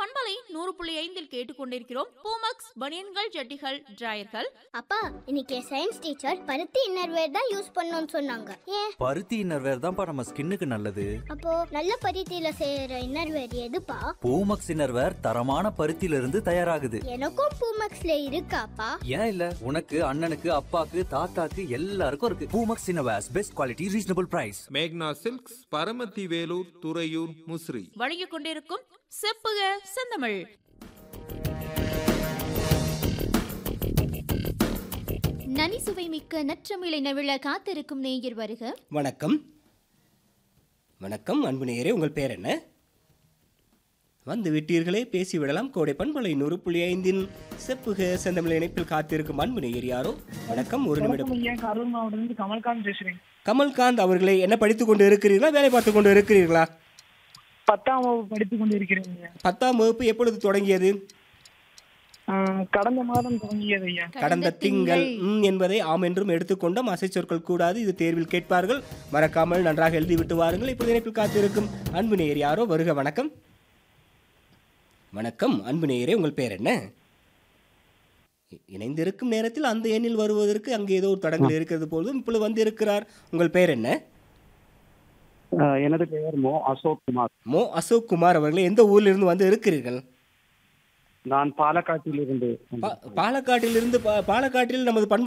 பண்பலை நூறு புள்ளி ஐந்தில் கேட்டுக்கொண்டிருக்கிறோம் பூமக்ஸ் பனியன்கள் ஜட்டிகள் டிராயர்கள் அப்பா இன்னைக்கு சயின்ஸ் டீச்சர் பருத்தி இன்னர்வேர் தான் யூஸ் பண்ணணும்னு சொன்னாங்க ஏன் பருத்தி இன்னர்வேர் தான்ப்பா நம்ம ஸ்கின்னுக்கு நல்லது அப்போ நல்ல பருத்தியில செய்யற இன்னர்வேர் எதுப்பா பூமக்ஸ் இன்னர்வேர் தரமான பருத்தியில இருந்து தயாராகுது எனக்கும் பூமக்ஸ்ல இருக்காப்பா ஏன் இல்ல உனக்கு அண்ணனுக்கு அப்பாக்கு தாத்தாக்கு எல்லாருக்கும் இருக்கு Poomex innerwears best quality reasonable price Magna silks Paramathi Velur Thuraiyur Musiri வழங்கிக் கொண்டிருக்கும் செப்புக செந்தமிழ் நனி சுவை மிக்க நற்றமிழை நவிழ காத்திருக்கும் நேயர் வருக வணக்கம் வணக்கம் அன்பு நேயரே உங்கள் பேர் என்ன வந்து விட்டீர்களே பேசிவிடலாம் கோடை பண்பலை நூறு புள்ளி ஐந்தின் செப்புக செந்தமிழ் இணைப்பில் காத்திருக்கும் அன்பு நேயர் யாரோ வணக்கம் ஒரு நிமிடம் வணக்கம் ஐயா கரூர் மாவட்டத்திலிருந்து கமல்காந்த் பேசுறேன் கமல்காந்த் அவர்களே என்ன படித்துக் கொண்டு இருக்கிறீர்களா வேலை பார்த்து கொண்டு இருக்கிறீர்களா பத்தாம் வகுப்பு படித்துக் கொண்டு இருக்கிறேன் ஐயா பத்தாம் வகுப்பு எப்பொழுது தொடங்கியது ஆஹ் கடந்த மாதம் தொடங்கியது ஐயா கடந்த திங்கள் ம் என்பதை ஆம் என்றும் எடுத்துக்கொண்டோம் அசை சொற்கள் கூடாது இது தேர்வில் கேட்பார்கள் மறக்காமல் நன்றாக எழுதி விட்டு வாருங்கள் இப்பொழுது இணைப்பில் காத்திருக்கும் அன்பு நேயர் யாரோ வருக வணக்கம் வணக்கம் அன்பு நேயரே உங்கள் பேர் என்ன இ- இணைந்திருக்கும் நேரத்தில் அந்த எண்ணில் வருவதற்கு அங்கே ஏதோ ஒரு தடங்கள் இருக்கிறது போதும் இப்பொழுது வந்து இருக்கிறார் உங்கள் பெயர் என்ன ஆஹ் எனது பெயர் மோ அசோக் குமார் மோ அசோக் குமார் அவர்களே எந்த ஊரிலிருந்து வந்து இருக்கிறீர்கள் நான் பாலக்காட்டில் இருந்து பா- பாலக்காட்டிலிருந்து பா- பாலக்காட்டில் நமது பண்பு